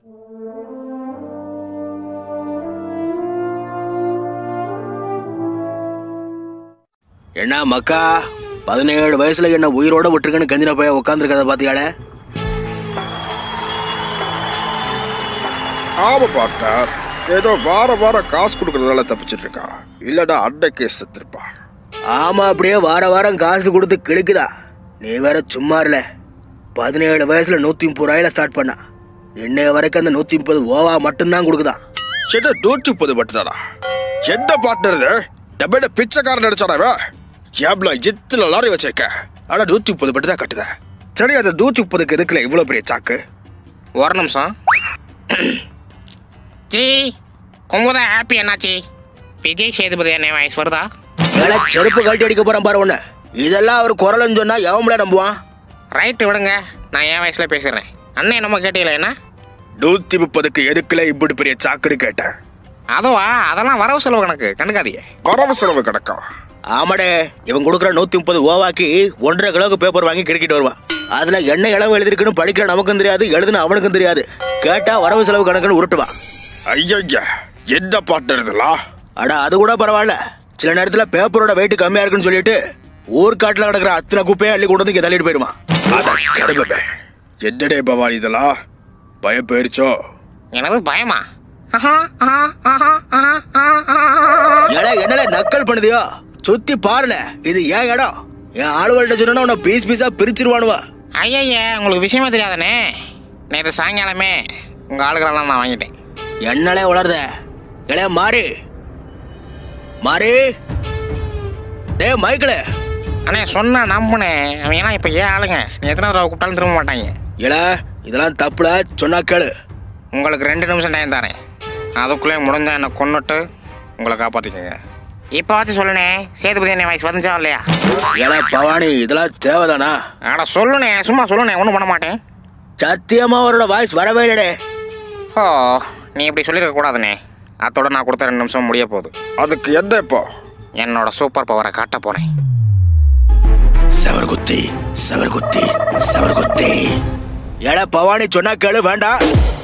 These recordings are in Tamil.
என்ன மக்கா பதினேழு வயசுல என்ன உயிரோட விட்டுருக்குன்னு கஞ்சின போய் உட்காந்துருக்கத பாத்தியாளே ஆமா பார்ட்னர் ஏதோ வார வாரம் காசு கொடுக்கறதால தப்பிச்சிட்டு இருக்கா இல்லடா அன்னைக்கே செத்துருப்பா ஆமா அப்படியே வார வாரம் காசு கொடுத்து கிழக்குதா நீ வேற சும்மா இல்ல பதினேழு வயசுல நூத்தி முப்பது ரூபாயில ஸ்டார்ட் பண்ணா இன்னைய வரைக்கும் அந்த நூத்தி முப்பது ஓவா மட்டும்தான் கொடுக்குதான் சேட்டா நூற்றி முப்பது மட்டும்தானா என்ன பார்ட்னர் இது டபேட பிச்சைக்காரன் நடிச்சாடாவே ஏப்ல எத்துல லாரி வச்சிருக்க ஆனா நூத்தி முப்பது மட்டும் தான் கட்டுத சரி அந்த நூத்தி முப்பதுக்கு எதுக்குல இவ்வளவு பெரிய சாக்கு ஒரு நிமிஷம் ஜி குமுதா ஹாப்பி என்னாச்சு விஜய் சேதுபதி என்ன வயசு வருதா ஏழை செருப்பு கழட்டி அடிக்க போறான் பாரு ஒண்ணு இதெல்லாம் அவர் குரல்னு சொன்னா எவன் நம்புவான் ரைட்டு விடுங்க நான் என் வயசுல பேசுகிறேன் அண்ணன் என்னமோ கேட்டீங்களா என்ன நூத்தி முப்பதுக்கு எதுக்குல இப்படி பெரிய சாக்குன்னு கேட்டேன் அதுவா அதெல்லாம் வரவு செலவு கணக்கு கண்டுக்காதீங்க வரவு செலவு கணக்கா ஆமாடே இவன் கொடுக்குற நூத்தி முப்பது ஓவாக்கி ஒன்றரை கிலோவுக்கு பேப்பர் வாங்கி கிறுக்கிட்டு வருவான் அதுல என்ன இளவு எழுதிருக்குன்னு படிக்கிற நமக்கும் தெரியாது எழுதுன அவனுக்கும் தெரியாது கேட்டா வரவு செலவு கணக்குன்னு உருட்டுவான் ஐயா என்ன பார்ட்னர் இதெல்லாம் அட அது கூட பரவாயில்ல சில நேரத்துல பேப்பரோட வெயிட் கம்மியா இருக்குன்னு சொல்லிட்டு ஊர்காட்டுல கிடக்குற அத்தனை குப்பையை அள்ளி கொண்டு வந்து இங்க தள்ளிட்டு போயிருவான் அட கருமமே என்னடே பவானி இதெல்லாம் பயம் போயிருச்சோ எனது பயமா ஆஹா, ஆஹா, ஆஹா, ஆஹா, ஆஹா, ஆஹா. ஏடா என்னடா நக்கல் பண்ணுதியோ சுத்தி பாருல இது ஏன் இடம் என் ஆளுவல்கிட்ட சொன்னா உன்னை பீஸ் பீஸா பிரிச்சிருவானுவா ஐயய்ய உங்களுக்கு விஷயமே தெரியாதானே நேற்று சாயங்காலமே உங்கள் ஆளுகளெல்லாம் நான் வாங்கிட்டேன் என்னலே உளருத இளைய மாறி மாறி டே மைக்கிளே அண்ணே சொன்னா நம்புனேன் அவன் ஏன்னா இப்போ ஏன் ஆளுங்க நீ எத்தனை தடவை கூப்பிட்டாலும் திரும்ப மாட்டாங்க இல இதெல்லாம் தப்புல சொன்னா கேளு உங்களுக்கு ரெண்டு நிமிஷம் டைம் தரேன் அதுக்குள்ளே முடிஞ்சா என்னை கொன்னுட்டு உங்களை காப்பாற்றிக்கோங்க இப்போ வச்சு சொல்லுனே சேதுபதி என்ன வயசு வந்துச்சா இல்லையா இல பவானி இதெல்லாம் தேவைதானா அட சொல்லுனே சும்மா சொல்லுனே ஒன்றும் பண்ண மாட்டேன் சத்தியமா அவரோட வாய்ஸ் வரவே இல்லடே ஓ நீ இப்படி சொல்லியிருக்க கூடாதுண்ணே அதோட நான் கொடுத்த ரெண்டு நிமிஷம் முடிய போகுது அதுக்கு என்ன இப்போ என்னோட சூப்பர் பவரை காட்ட போகிறேன் சவர் குத்தி சவர் குத்தி சவர் குத்தி ஏடா பவானி சொன்னா கேளு வேண்டாம்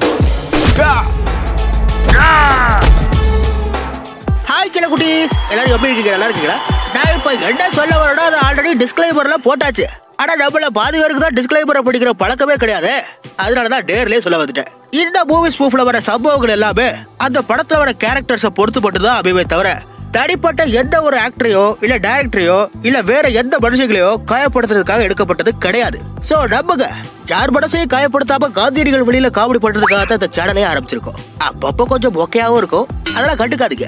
ஹாய் சில குட்டீஸ் எல்லாரும் எப்படி இருக்கீங்க நல்லா இருக்கீங்களா நான் இப்போ என்ன சொல்ல வரணும் அது ஆல்ரெடி டிஸ்கிளைமர்ல போட்டாச்சு ஆனா நம்மள பாதி பேருக்கு தான் டிஸ்கிளைமரை படிக்கிற பழக்கமே கிடையாது அதனால தான் டேர்லயே சொல்ல வந்துட்டேன் இந்த மூவிஸ் ப்ரூஃப்ல வர சம்பவங்கள் எல்லாமே அந்த படத்துல வர கேரக்டர்ஸை பொறுத்து மட்டும் தான் அமைவே தவிர தனிப்பட்ட எந்த ஒரு ஆக்டரையோ இல்ல டைரக்டரையோ இல்ல வேற எந்த மனுஷங்களையோ காயப்படுத்துறதுக்காக எடுக்கப்பட்டது கிடையாது சோ நம்புங்க யார் மனசையும் காயப்படுத்தாம காந்தியடிகள் வெளியில காமெடி பண்றதுக்காக தான் இந்த சேனலே ஆரம்பிச்சிருக்கோம் அப்பப்போ கொஞ்சம் மொக்கையாவும் இருக்கும் அதெல்லாம் கண்டுக்காதீங்க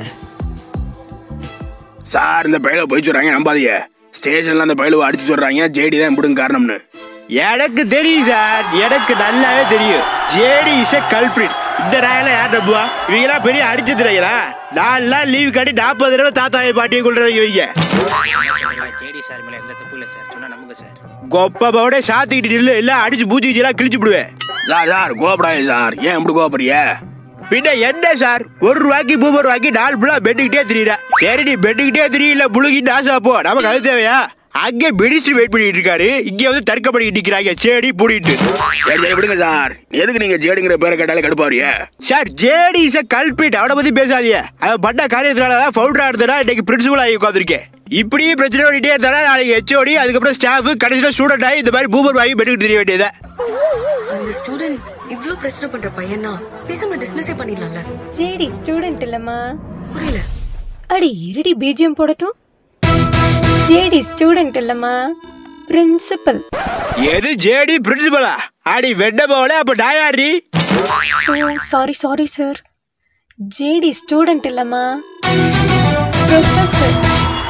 சார் இந்த பயில போய் சொல்றாங்க நம்பாதீங்க ஸ்டேஷன்ல அந்த பயிலுவை அடிச்சு சொல்றாங்க ஜேடி தான் இப்படிங்க காரணம்னு எனக்கு தெரியும் சார் எனக்கு நல்லாவே தெரியும் ஜேடி இஸ் கல்பிரிட் இந்த ராயெல்லாம் யார் நம்புவா இவங்கெல்லாம் பெரிய அடிச்சு திரையலா நாலு நாள் லீவ் காட்டி நாற்பது தடவை தாத்தாயை பாட்டியை கொள்றவங்க இவங்க ஜேடி சார் மேல எந்த தப்பு இல்ல சார் சொன்னா நம்புங்க சார் கொப்பவோட சாத்திக்கிட்டு நில்லு எல்லாம் அடிச்சு பூச்சி எல்லாம் கிழிச்சு விடுவேன் சார் சார் கோபடாங்க சார் ஏன் இப்படி கோபப்படுறிய பின்ன என்ன சார் ஒரு ரூபாய்க்கு மூணு ரூபாய்க்கு நாலு புள்ளா பெட்டுக்கிட்டே திரியிற சரி நீ பெட்டுக்கிட்டே திரியல புழுகிட்டு ஆசை போ நமக்கு அது தேவையா அங்கே மினிஸ்டர் வெயிட் பண்ணிட்டு இருக்காரு இங்க வந்து தற்க பண்ணிட்டு நிக்கிறாங்க செடி பூடிட்டு சரி சரி விடுங்க சார் எதுக்கு நீங்க ஜேடிங்கிற பேரை கேட்டாலே கடுப்பாரியே சார் ஜேடி இஸ் கல்பிட் அவனை பத்தி பேசாதீங்க அவன் பண்ண காரியத்தினால தான் ஃபவுண்டரா இருந்தனா இன்னைக்கு பிரின்சிபல் ஆகி உட்காந்துருக்கேன் இப்படியே பிரச்சனை ஓடிட்டே இருந்தா நாளைக்கு ஹெச்ஓடி அதுக்கப்புறம் ஸ்டாஃப் கடைசியில் ஸ்டூடெண்ட் ஆகி இந்த மாதிரி பூமர் வாங்கி பெட்டுக்கிட்டு தெரிய வேண்டியதா அந்த ஸ்டூடெண்ட் இவ்ளோ பிரச்சனை பண்ற பையனா பேசாம டிஸ்மிஸே பண்ணிடலாம்ல ஜேடி ஸ்டூடெண்ட் இல்லம்மா புரியல அடி இருடி பிஜிஎம் போடட்டும் ஜேடி ஸ்டூடெண்ட் இல்லம்மா பிரின்சிபல் எது ஜேடி பிரின்சிபலா அடி வெட்ட போல அப்ப டாயாரி oh sorry sorry sir JD student இல்லம்மா professor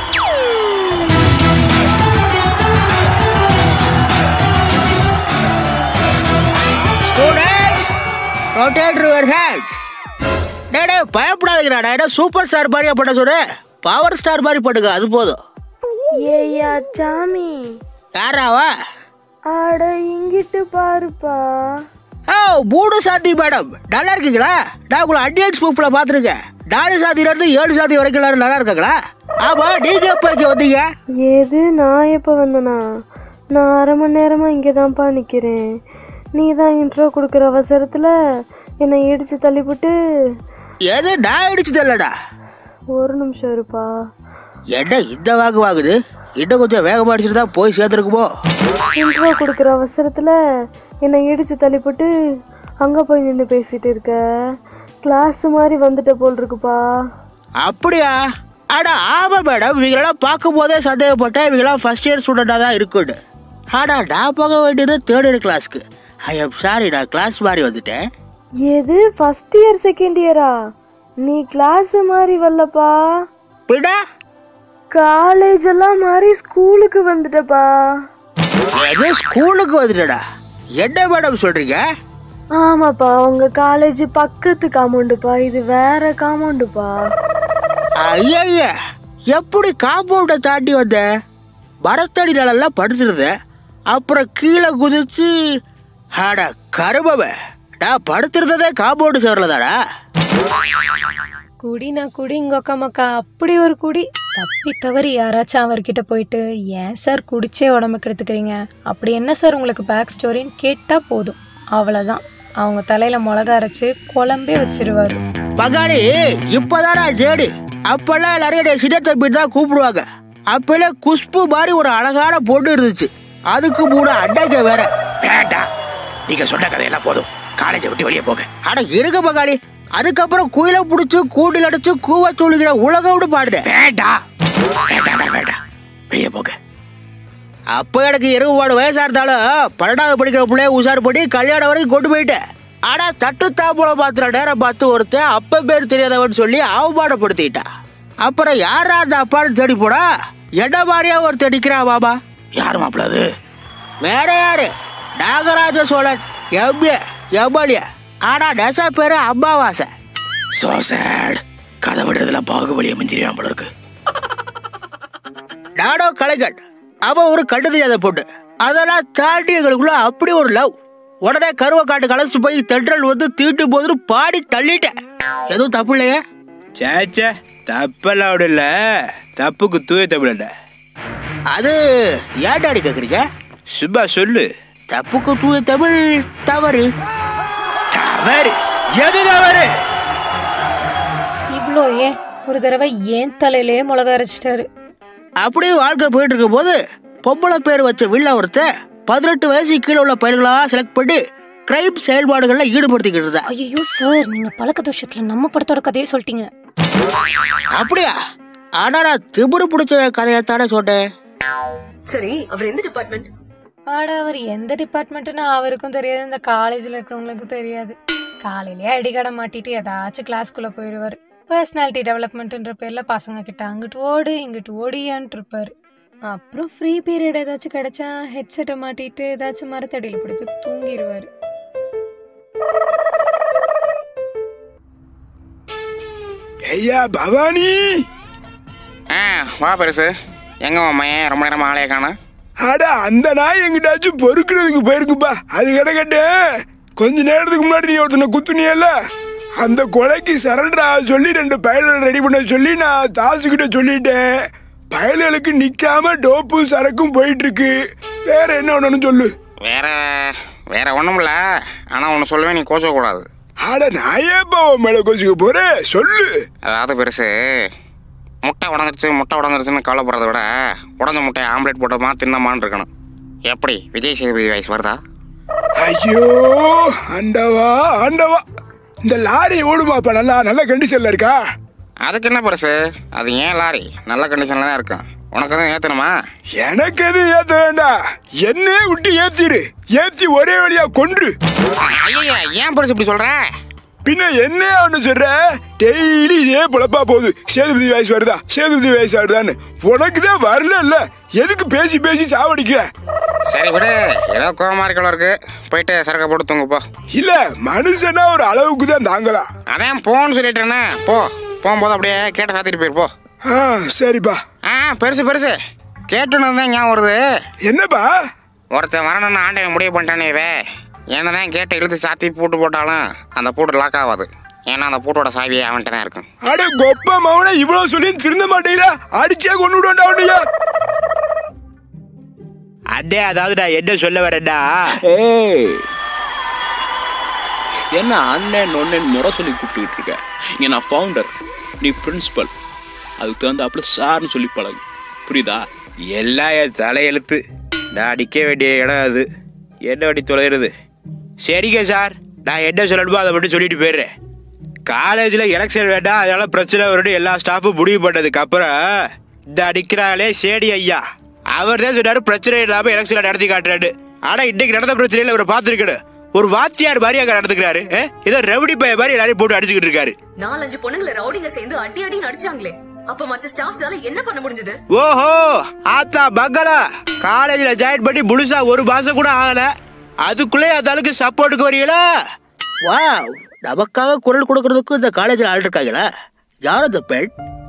students rotate your heads டேய் டேய் பயப்படாதீங்கடா டேய் சூப்பர் ஸ்டார் மாதிரியா பண்ண சொல்லு பவர் ஸ்டார் மாதிரி பண்ணுங்க அது போதும் ஏய்யா சாமி யாராவா அட இங்கிட்டு பாருப்பா ஓ மூணு சாத்தி மேடம் நல்லா இருக்கீங்களா நான் உங்களை அடியன்ஸ் ப்ரூஃப்ல பார்த்துருக்கேன் நாலு சாதியில இருந்து ஏழு சாதி வரைக்கும் எல்லாரும் நல்லா இருக்காங்களா ஆமா நீங்க எப்ப இங்க வந்தீங்க எது நான் எப்போ வந்தனா நான் அரை மணி நேரமா இங்கே தான்ப்பா நிற்கிறேன் நீ தான் இன்ட்ரோ கொடுக்குற அவசரத்தில் என்னை இடிச்சு தள்ளிவிட்டு எது நான் அடிச்சது இல்லடா ஒரு நிமிஷம் இருப்பா என்ன இந்த வாக்கு வாங்குது இன்னும் கொஞ்சம் வேகமா அடிச்சுட்டு தான் போய் சேர்த்துருக்குமோ இன்ட்ரோ கொடுக்குற அவசரத்துல என்னை இடிச்சு தள்ளிவிட்டு அங்க போய் நின்று பேசிட்டு இருக்க கிளாஸ் மாதிரி வந்துட்ட போல் இருக்குப்பா அப்படியா அட ஆமா மேடம் இவங்களெல்லாம் பார்க்கும் போதே சந்தேகப்பட்டேன் இவங்கெல்லாம் ஃபர்ஸ்ட் இயர் ஸ்டூடெண்டாக தான் இருக்குன்னு ஆனா நான் போக வேண்டியது தேர்ட் இயர் கிளாஸ்க்கு ஐ எம் சாரி நான் கிளாஸ் மாதிரி வந்துட்டேன் எது ஃபர்ஸ்ட் இயர் செகண்ட் இயரா நீ கிளாஸ் மாதிரி வரலப்பா பின்ன காலேஜ் எல்லாம் மாறி ஸ்கூலுக்கு வந்துட்டப்பா எது ஸ்கூலுக்கு வந்துட்டடா என்ன மேடம் சொல்றீங்க ஆமாப்பா உங்க காலேஜ் பக்கத்து காம்பவுண்டுப்பா இது வேற காம்பவுண்டுப்பா ஐயா எப்படி காம்பவுண்டை தாண்டி வந்த மரத்தடி நிலெல்லாம் படுத்துருந்தேன் அப்புறம் கீழே குதிச்சு ஆட கருமவ நான் படுத்திருந்ததே காம்பவுண்டு சேரலதாடா குடினா குடி இங்கொக்க மக்கா அப்படி ஒரு குடி தப்பி தவறி யாராச்சும் அவர்கிட்ட போயிட்டு ஏன் சார் குடிச்சே உடம்பு கெடுத்துக்கிறீங்க அப்படி என்ன சார் உங்களுக்கு பேக் ஸ்டோரின்னு கேட்டா போதும் அவ்வளோதான் அவங்க தலையில மிளகா அரைச்சு குழம்பே வச்சிருவாரு பகாளி இப்பதான் நான் ஜேடி அப்பெல்லாம் எல்லாரும் என்னை சின்ன தம்பி தான் கூப்பிடுவாங்க அப்பெல்ல குஷ்பு மாதிரி ஒரு அழகான பொண்ணு இருந்துச்சு அதுக்கு மூணு அண்டைக்க வேற வேண்டாம் நீங்க சொன்ன கதையெல்லாம் போதும் காலேஜை விட்டு வெளியே போங்க அட இருக்க பகாளி அதுக்கப்புறம் குயில புடிச்சு கூண்டில் அடிச்சு கூவ சொல்லுகிற உலகம்னு பாடுறேன் வேண்டாம் வேண்டாம் வேண்டாம் வெளியே போங்க அப்ப எனக்கு இருபது வயசா இருந்தாலும் பன்னெண்டாவது படிக்கிற பிள்ளைய உஷார் பண்ணி கல்யாணம் வரைக்கும் கொண்டு போயிட்டேன் ஆனா தட்டு தாம்பூலம் பாத்திர நேரம் பார்த்து ஒருத்தன் அப்ப பேர் தெரியாதவன் சொல்லி அவமானப்படுத்திட்டா அப்புறம் யாரா அந்த அப்பான்னு தேடி போடா என்ன மாதிரியா ஒருத்தர் நிக்கிறான் பாபா யார் மாப்பிள அது வேற யாரு நாகராஜ சோழன் எம்ஏ எம்எல்ஏ ஆனா நெச பேரு அம்மாவாசை சோ சேட் கதை விடுறதுல பாகுபலியை மிஞ்சிரியான் போல இருக்கு நாடோ கலைஞன் அவ ஒரு கண்டு தெரியாத பொண்ணு அதெல்லாம் தாண்டி எங்களுக்குள்ள அப்படி ஒரு லவ் உடனே கருவை காட்டு கலச்சிட்டு போய் தென்றல் வந்து தீட்டு போதுன்னு பாடி தள்ளிட்டேன் எதுவும் தப்பு இல்லையே சேச்சே தப்பெல்லாம் அப்படி இல்ல தப்புக்கு தூய தமிழண்ட அது ஏன் டாடி கேக்குறீங்க சும்மா சொல்லு தப்புக்கு தூய தமிழ் தவறு தவறு எது தவறு இவ்வளோ ஏன் ஒரு தடவை ஏன் தலையிலே மிளகா அரைச்சிட்டாரு அப்படியே வாழ்க்கை போயிட்டு இருக்கும் போது பொம்பளை பேர் வச்ச வில்ல ஒருத்தன் பதினெட்டு வயசு கீழே உள்ள பயிர்களா செலக்ட் பண்ணி கிரைம் செயல்பாடுகள்ல ஈடுபடுத்திக்கிட்டு இருந்தா ஐயோ சார் நீங்க பழக்க தோஷத்துல நம்ம படத்தோட கதையை சொல்லிட்டீங்க அப்படியா ஆனா நான் திமிரு பிடிச்ச கதையத்தானே சொன்னேன் சரி அவர் எந்த டிபார்ட்மெண்ட் ஆட அவர் எந்த டிபார்ட்மெண்ட்னு அவருக்கும் தெரியாது இந்த காலேஜ்ல இருக்கிறவங்களுக்கும் தெரியாது காலையிலேயே அடிக்கடை மாட்டிட்டு ஏதாச்சும் கிளாஸ்க்குள்ள போயிடுவாரு பர்சனாலிட்டி டெவலப்மெண்ட்ன்ற பேர்ல பசங்க கிட்ட அங்கிட்டு ஓடு இங்கிட்டு ஓடியான்ட்டு இருப்பாரு அப்புறம் ஃப்ரீ பீரியட் ஏதாச்சும் கிடைச்சா ஹெட்செட்டை மாட்டிட்டு ஏதாச்சும் மரத்தடியில் பிடித்து தூங்கிடுவாரு ஐயா பவானி ஆ வா பெருசு எங்க உன் மையன் ரொம்ப நேரமா ஆளைய காணோம் அட அந்த நாய் எங்கிட்டாச்சும் பொறுக்கிறதுக்கு போயிருக்குப்பா அது கிடக்கட்டு கொஞ்ச நேரத்துக்கு முன்னாடி நீ ஒருத்தனை குத்துனியல்ல அந்த கொலைக்கு சரண்டர் ஆக சொல்லி ரெண்டு பயல்கள் ரெடி பண்ண சொல்லி நான் தாசுகிட்ட சொல்லிட்டேன் பயல்களுக்கு நிக்காம டோப்பும் சரக்கும் போயிட்டு இருக்கு வேற என்ன ஒண்ணு சொல்லு வேற வேற ஒன்றும் இல்லை ஆனால் ஒன்று சொல்லுவேன் நீ கோச்சக்கூடாது அட நான் ஏப்பா உன் மேல கோச்சுக்க போறேன் சொல்லு அதாவது பெருசு முட்டை உடஞ்சிருச்சு முட்டை உடஞ்சிருச்சுன்னு கவலைப்படுறத விட உடஞ்ச முட்டையை ஆம்லேட் போட்டோமா தின்னமான்னு இருக்கணும் எப்படி விஜய் சேதுபதி வயசு வருதா ஐயோ ஆண்டவா ஆண்டவா இந்த லாரி ஓடுமாப்பா நல்லா நல்ல கண்டிஷன்ல இருக்கா அதுக்கு என்ன பெருசு அது ஏன் லாரி நல்ல கண்டிஷனில் தான் இருக்கும் உனக்கு எதுவும் ஏற்றணுமா எனக்கு எதுவும் ஏத்த வேண்டாம் என்னையே விட்டு ஏத்திரு ஏத்தி ஒரே வழியா கொன்று ஐயா ஏன் பெருசு இப்படி சொல்கிற பின்ன என்ன ஒண்ணு சொல்ற டெய்லி இதே பொழப்பா போகுது சேதுபதி வயசு வருதா சேதுபதி வயசு வருதான்னு உனக்கு தான் வரல இல்ல எதுக்கு பேசி பேசி சாவடிக்கிற சரி விடு ஏதோ கோவமா இருக்கல இருக்கு போயிட்டு சரக்கை போட்டு தூங்குப்போ இல்ல மனுஷனா ஒரு அளவுக்கு தான் தாங்கலாம் அதான் போன்னு சொல்லிட்டேனே போ போகும்போது அப்படியே கேட்ட சாத்திட்டு போயிருப்போ ஆ சரிப்பா ஆ பெருசு பெருசு கேட்டுன்னு தான் ஞாபகம் வருது என்னப்பா ஒருத்தன் வரணும்னு ஆண்டவன் முடிவு பண்ணிட்டானே இவே என்னதான் கேட்டை இழுத்து சாத்தி பூட்டு போட்டாலும் அந்த பூட்டு லாக் ஆகாது ஏன்னா அந்த பூட்டோட சாவி அவன்கிட்ட தான் இருக்கும் அட கொப்ப மவனை இவ்வளவு சொல்லி திருந்த மாட்டேங்கிறா அடிச்சே கொண்டு விடுவாண்டா உன்னைய அடே அதாவது நான் என்ன சொல்ல வரேன்னா என்ன அண்ணன் ஒன்னன் முறை சொல்லி கூப்பிட்டுக்கிட்டு இருக்க இங்க நான் ஃபவுண்டர் நீ பிரின்சிபல் அதுக்கு தகுந்தாப்புல சார்னு சொல்லி பழகு புரியுதா எல்லாம் என் தலையெழுத்து நான் அடிக்க வேண்டிய இடம் அது என்ன வட்டி தொலைகிறது சரிங்க சார் நான் என்ன சொல்லணுமோ அதை மட்டும் சொல்லிட்டு போயிடுறேன் காலேஜில் எலெக்ஷன் வேண்டாம் அதனால பிரச்சனை வரும்னு எல்லா ஸ்டாஃபும் முடிவு பண்ணதுக்கு அப்புறம் இந்த அடிக்கிறாங்களே சேடி ஐயா அவர் தான் சொன்னாரு பிரச்சனை இல்லாமல் எலெக்ஷன் நடத்தி காட்டுறாரு ஆனால் இன்னைக்கு நடந்த பிரச்சனையில் இவர் பார்த்துருக்கணும் ஒரு வாத்தியார் மாதிரி அங்கே நடந்துக்கிறாரு ஆ? ஏதோ ரவுடி பைய மாதிரி எல்லாரையும் போட்டு அடிச்சுக்கிட்டு இருக்காரு நாலஞ்சு பொண்ணுங்களை ரவுடிங்க சேர்ந்து அடி அடி நடிச்சாங்களே அப்ப மத்த ஸ்டாஃப்ஸால என்ன பண்ண முடிஞ்சது ஓஹோ ஆத்தா பங்களா காலேஜில் ஜாயின் பண்ணி முழுசா ஒரு மாசம் கூட ஆகல அதுக்குள்ளே அந்த ஆளுக்கு சப்போர்ட்டுக்கு வரீங்களா வாவ் நமக்காக குரல் கொடுக்கறதுக்கு இந்த காலேஜில் ஆள் இருக்காங்களா யார் அந்த பெண்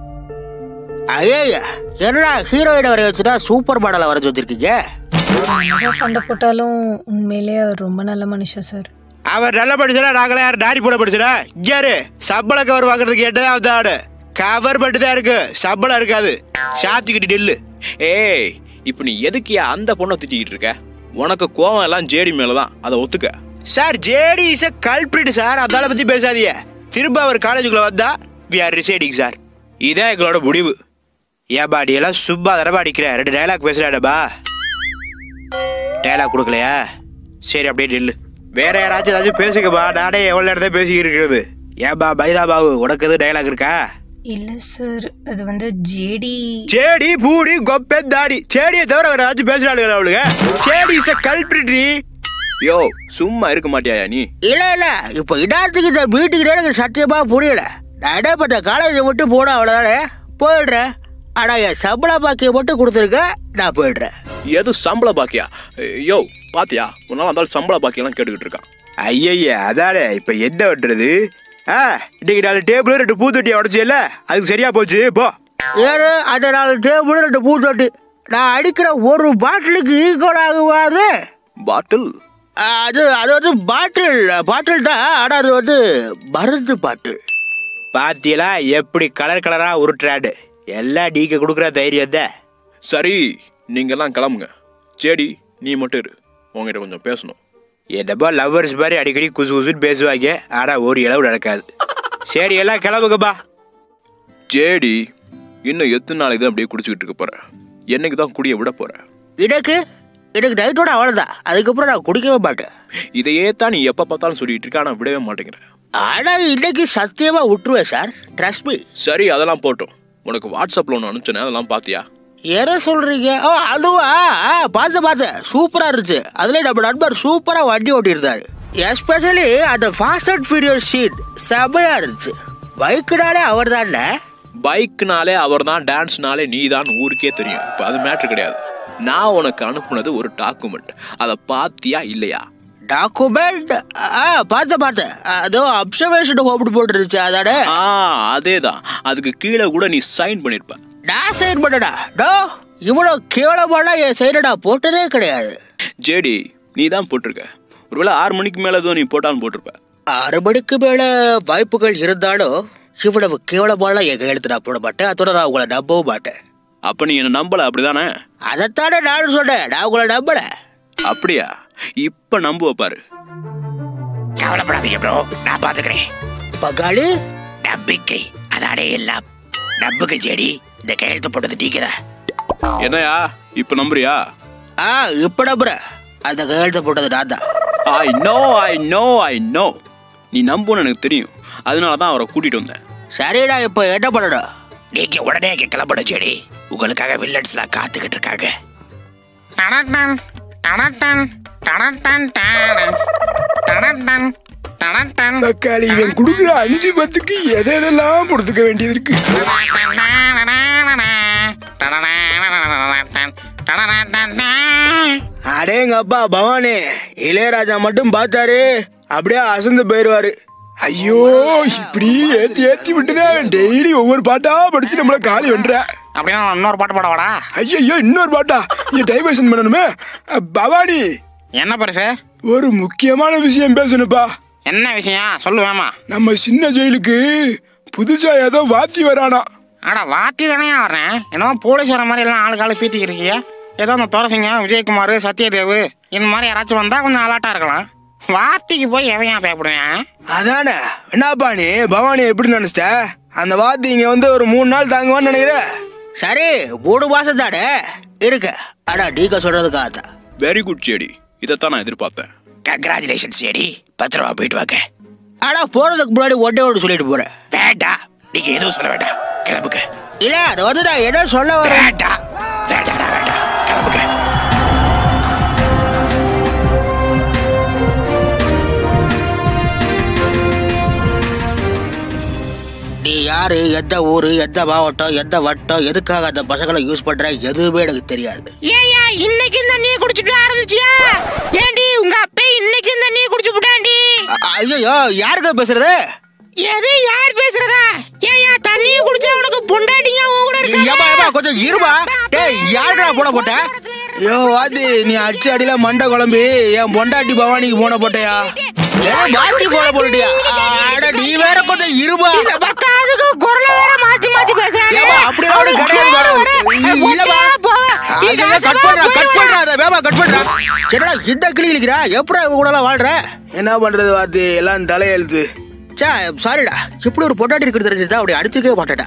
ஐயா என்னடா ஹீரோயினை வரைய வச்சுட்டா சூப்பர் மாடலை வரைஞ்சி வச்சிருக்கீங்க என்னதான் சண்டை போட்டாலும் உண்மையிலேயே அவர் ரொம்ப நல்ல மனுஷன் சார் அவர் நல்ல படிச்சா நாங்களே யார் டாரி போட படிச்சா இங்காரு சம்பள கவர் வாங்குறதுக்கு கேட்டதா அந்த ஆடு கவர் மட்டும் தான் இருக்கு சம்பளம் இருக்காது சாத்திக்கிட்டு டெல்லு ஏய் இப்போ நீ எதுக்கு அந்த பொண்ணை திட்டிக்கிட்டு இருக்க உனக்கு கோவம் எல்லாம் ஜேடி மேல தான் அதை ஒத்துக்க sir JD is culprit sir அதால பத்தி பேசாதீங்க திரும்ப அவர் காலேஜுக்குள்ள வந்தா வி ஆர் ரிசைடிங் சார் இதான் எங்களோட முடிவு ஏன் பாடி எல்லாம் சும்மா தடவை அடிக்கிறேன் ரெண்டு டைலாக் பேசுறாடப்பா டைலாக் கொடுக்கலையா சரி அப்படியே நில்லு வேற யாராச்சும் ஏதாச்சும் பேசுங்கப்பா நானே எவ்வளோ நேரம் தான் பேசிக்கிட்டு இருக்கிறது ஏன்பா பைதா பாபு உனக்கு எதுவும் டைலாக் இருக்கா இல்ல சார் அது வந்து ஜேடி சேடி பூடி கொப்பை தாடி சேடியை தவிர வேற ஏதாச்சும் பேசுறாளுங்க அவளுங்க சேடி இஸ் கல்பிரிட்ரி யோ சும்மா இருக்க மாட்டியாயா நீ இல்ல இல்ல இப்போ இடத்துக்கு இந்த மீட்டிங்கிட்டே எனக்கு சத்தியமா புரியல நான் என்ன பண்ண காலேஜை விட்டு போட அவ்வளோதானே போயிடுறேன் ஆனா என் சம்பள பாக்கியை மட்டும் கொடுத்துருக்கேன் நான் போயிடுறேன் எது சம்பள பாக்கியா யோ பாத்தியா உன்னால அந்த ஆள் சம்பள பாக்கியெல்லாம் கேட்டுக்கிட்டு இருக்கான் ஐயய்ய அதானே இப்ப என்ன பண்றது ஆ இன்னைக்கு நாலு டேபிள் ரெண்டு பூத்தொட்டியை உடச்சியல்ல அதுக்கு சரியா போச்சு போ ஏறு அந்த நாலு டேபிள் ரெண்டு பூத்தொட்டி நான் அடிக்கிற ஒரு பாட்டிலுக்கு ஈக்குவல் ஆகுவாது பாட்டில் அது அது வந்து பாட்டில் பாட்டில் தான் ஆனால் அது வந்து மருந்து பாட்டில் பாத்தியலா எப்படி கலர் கலரா உருட்டுறாடு எல்லாம் நீங்க கொடுக்குற தைரியம் தான் சரி நீங்கெல்லாம் கிளம்புங்க சேடி நீ மட்டும் இரு உங்ககிட்ட கொஞ்சம் பேசணும் என்னப்பா லவ்வர்ஸ் மாதிரி அடிக்கடி குசு குசுன்னு பேசுவாங்க ஆனா ஒரு இளவு நடக்காது சரி எல்லாம் கிளம்புங்கப்பா சேடி இன்னும் எத்தனை நாளைக்கு தான் அப்படியே குடிச்சுக்கிட்டு இருக்க போற என்னைக்கு தான் குடிய விட போற எனக்கு எனக்கு நைட்டோட அவ்வளோதான் அதுக்கப்புறம் நான் குடிக்கவே மாட்டேன் இதையே தான் நீ எப்ப பார்த்தாலும் சொல்லிட்டு இருக்க ஆனா விடவே மாட்டேங்கிற ஆனால் இன்னைக்கு சத்தியமா விட்டுருவேன் சார் ட்ரஸ்ட் மீ சரி அதெல்லாம் போட்டும் உனக்கு வாட்ஸ்அப்ல ஒன்று அனுப்பிச்சேனே அதெல்லாம் பாத்தியா எதை சொல்றீங்க ஓ அதுவா ஆ, பார்த்தேன் பார்த்தேன் சூப்பரா இருந்துச்சு அதுல நம்ம நண்பர் சூப்பரா வண்டி ஓட்டியிருந்தாரு எஸ்பெஷலி அந்த ஃபாஸ்ட் அண்ட் ஃபியூரியஸ் சீன் செமையா இருந்துச்சு பைக்குனாலே அவர் தானே பைக்னாலே அவர் தான் டான்ஸ்னாலே நீ தான் ஊருக்கே தெரியும் இப்போ அது மேட்ரு கிடையாது நான் உனக்கு அனுப்புனது ஒரு டாக்குமெண்ட் அதை பாத்தியா இல்லையா டாக்குமெண்ட் ஆ பார்த்தேன் பார்த்தேன் அதோ அப்சர்வேஷன் ஹோப்டு போட்டுருந்துச்சு அதானே ஆ அதே தான் அதுக்கு கீழே கூட நீ சைன் பண்ணிருப்ப நான் சைன் பண்ணடா டோ இவ்வளோ கேவலமாலாம் என் சைனடா போட்டதே கிடையாது ஜேடி நீ தான் போட்டிருக்க ஒருவேளை ஆறு மணிக்கு மேலே ஏதோ நீ போட்டாலும் போட்டிருப்ப ஆறு மணிக்கு மேல வாய்ப்புகள் இருந்தாலும் இவ்வளவு கேவலமாலாம் என் கையெழுத்து நான் போட மாட்டேன் அதோட நான் உங்களை நம்பவும் மாட்டேன் அப்போ நீ என்ன நம்பல அப்படிதானே அதைத்தானே நானும் சொன்னேன் நான் உங்களை நம்பல அப்படியா இப்போ நம்புவ பாரு கவலைப்படாதீங்க ப்ரோ நான் பாத்துக்கிறேன் பங்காளி நம்பிக்கை அதானே எல்லாம் நம்புங்க செடி இந்த கையெழுத்து போட்டது நீங்க தான் என்னையா இப்போ நம்புறியா ஆ இப்ப நம்புறேன் அந்த கையெழுத்து போட்டது நான் தான் I know I know I know நீ நம்புன்னு எனக்கு தெரியும் அதனால தான் அவரை கூட்டிட்டு வந்தேன் சரி நான் இப்போ என்ன பண்ணணும் நீங்க உடனே இங்க கிளம்பணும் செடி உங்களுக்காக வில்லன்ஸ்லாம் காத்துக்கிட்டு இருக்காங்க டனட்டன், டனட்டன், டனட்டன், டனட்டன், டனட்டன், டனட்டன், தக்காளி இவன் கொடுக்குற அஞ்சு பத்துக்கு எதை எதெல்லாம் பொறுத்துக்க வேண்டியது இருக்கு அடேங்க அப்பா பவானி இளையராஜா மட்டும் பார்த்தாரு அப்படியே அசந்து போயிடுவாரு ஐயோ இப்படி ஏத்தி ஏத்தி விட்டுதான் டெய்லி ஒவ்வொரு பாட்டா படிச்சு நம்மள காலி பண்ற அப்படின்னா இன்னொரு பாட்டு பாடவாடா ஐயோ இன்னொரு பாட்டா இங்க டைவர்ஷன் பண்ணணுமே அ, பவானி என்ன பெருசு ஒரு முக்கியமான விஷயம் பேசணுப்பா என்ன விஷயம் சொல்லு வேமா நம்ம சின்ன ஜெயிலுக்கு புதுசா ஏதோ வாத்தி வரானா ஆடா வாத்தி தானே வர்றேன் என்னமோ போலீஸ் வர மாதிரி எல்லாம் ஆளுக்கு ஆளு பீத்திக்கிட்டு இருக்கீங்க ஏதோ அந்த துரசிங்க விஜயகுமார் சத்யதேவ் இந்த மாதிரி யாராச்சும் வந்தா கொஞ்சம் அலாட்டா இருக்கலாம் வார்த்தைக்கு போய் எவையா பயப்படுவேன் அதானே என்னப்பா நீ பவானி எப்படி நினைச்சிட்ட அந்த வாத்தி இங்க வந்து ஒரு மூணு நாள் தாங்குவான்னு நினைக்கிறேன் சரி மூணு மாசம் தானே இருக்கு ஆனா நீங்க சொல்றதுக்காக தான் வெரி குட் செடி இதைத்தான் நான் எதிர்பார்த்தேன் கங்க்ராச்சுலேஷன் சரி பத்திரமா போயிட்டு வாங்க ஆனா போறதுக்கு முன்னாடி ஒன்னே ஒன்று சொல்லிட்டு போறேன் வேண்டாம் நீங்க எதுவும் சொல்ல வேண்டாம் கிளம்புங்க இல்ல அது வந்து நான் என்ன சொல்ல வரேன் வேண்டாம் வேண்டாம் வேண்டாம் கிளம்புங்க நீ யாரு எந்த ஊரு எந்த மாவட்டம் எந்த வட்டம் எதுக்காக அந்த பசங்களை யூஸ் பண்ற எதுவுமே எனக்கு தெரியாது ஏயா இன்னைக்கு இந்த நீ குடிச்சிட்டு ஆரம்பிச்சியா ஏண்டி உங்க அப்பா இன்னைக்கு இந்த நீ குடிச்சு விட்டாண்டி ஐயோ யாருக்கா பேசுறது எது யார் பேசுறதா ஏயா தண்ணிய குடிச்சா உனக்கு பொண்டாட்டிங்க உன் கூட ஏப்பா ஏப்பா கொஞ்சம் இருமா டேய் யாருக்கா போட போட்ட ஐயோ வாத்தி நீ அடிச்சு அடியில மண்டை குழம்பி என் பொண்டாட்டி பவானிக்கு போன போட்டையா ஏதோ மாத்தி போட போட்டியா அட நீ வேற கொஞ்சம் இருமா பக்காதுக்கு குரல வேற மாத்தி மாத்தி பேசுறானே ஏப்பா அப்படி ஒரு கிடையாது இல்லப்பா ஐயோ கட் பண்றா கட் பண்றா அத வேமா கட் பண்றா சரிடா இந்த கிளி கிளிக்கிறா எப்படா இவங்க கூட எல்லாம் வாழ்ற என்ன பண்றது வாத்தி எல்லாம் தலையெழுத்து சே சாரிடா எப்படி ஒரு பொட்டாட்டி இருக்கிறது தெரிஞ்சுதா அப்படி அடிச்சுக்கவே மாட்டேடா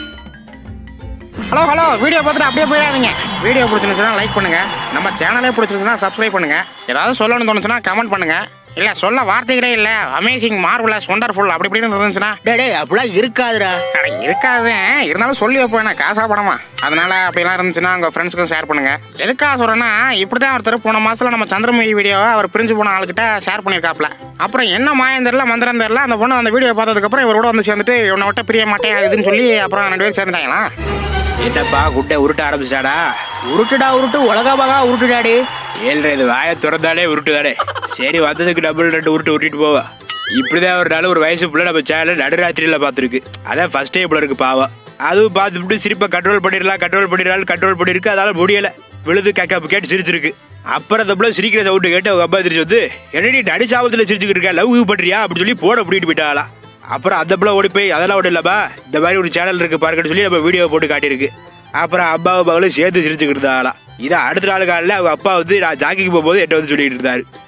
ஹலோ ஹலோ வீடியோ பார்த்துட்டு அப்படியே போயிடாதீங்க வீடியோ பிடிச்சிருந்துச்சுன்னா லைக் பண்ணுங்க நம்ம சேனலே பிடிச்சிருந்துச்சுன்னா சப்ஸ்கிரைப் பண்ணுங்க ஏதாவது சொல்லணும்னு தோணுச்சுன்னா கமெண்ட் பண்ணுங்க இல்ல சொல்ல வார்த்தைகளே இல்ல அமேசிங் மார்வலஸ் ஒண்டர்ஃபுல் அப்படி இப்படின்னு இருந்துச்சுன்னா டேய் டேய் அப்படிலாம் இருக்காதுடா அட இருக்காது இருந்தாலும் சொல்லி வைப்போம் நான் காசா படமா அதனால அப்படிலாம் இருந்துச்சுன்னா உங்க ஃப்ரெண்ட்ஸுக்கும் ஷேர் பண்ணுங்க எதுக்காக சொல்றேன்னா இப்படிதான் ஒருத்தர் போன மாசத்துல நம்ம சந்திரமுகி வீடியோவை அவர் பிரிஞ்சு போன ஆளுகிட்ட ஷேர் பண்ணியிருக்காப்ல அப்புறம் என்ன மாயம் தெரியல மந்திரம் தெரியல அந்த பொண்ணு அந்த வீடியோ பார்த்ததுக்கு அப்புறம் இவரோட வந்து சேர்ந்துட்டு இவனை விட்ட பிரிய மாட்டேன் இதுன்னு சொல்லி அப்புறம் ரெண்டு பேரும் சேர்ந்துட்டாங்களா என்னப்பா குட்டை உருட்ட ஆரம்பிச்சாடா உருட்டுடா உருட்டு உலகமாக உருட்டுடாடி ஏழ்ரை இது வாயை திறந்தாலே உருட்டுதாடே சரி வந்ததுக்கு டபுள் ரெண்டு உருட்டு உருட்டிட்டு போவா இப்படிதான் ஒரு நாள் ஒரு வயசு பிள்ளை நம்ம சேனல் நடுராத்திரியில பார்த்துருக்கு அதான் ஃபர்ஸ்ட் டே இருக்கு பாவம் அதுவும் பார்த்துட்டு சிரிப்பை கண்ட்ரோல் பண்ணிடலாம் கண்ட்ரோல் பண்ணிடலாம் கண்ட்ரோல் பண்ணிருக்கு அதால முடியல விழுது கக்கப்பு கேட்டு சிரிச்சிருக்கு அப்புறம் அந்த பிள்ளை சிரிக்கிற சவுண்டு கேட்டு அவங்க அப்பா திருச்சி வந்து என்னடி நடி சாபத்தில் சிரிச்சுக்கிட்டு இருக்கா லவ் பண்றியா அப்படி சொல்லி போட பிடிக்கிட்டு போயிட்டாலாம் அப்புறம் அந்த பிள்ளை ஓடி போய் அதெல்லாம் ஒன்றும் இல்லப்பா இந்த மாதிரி ஒரு சேனல் இருக்கு பாருங்கன்னு சொல்லி நம்ம வீடியோ போட்டு காட்டியிருக்கு அப்புறம் அப்பாவும் மகளும் சேர்த்து சிரிச்சுக்கிட்டு இருந்தாங்களாம் இதை அடுத்த நாள் காலையில் அவங்க அப்பா வந்து நான் ஜாக்கிக்கு போகும்போது என்கிட்ட வந்து சொல்லிட்டு இருந்தாரு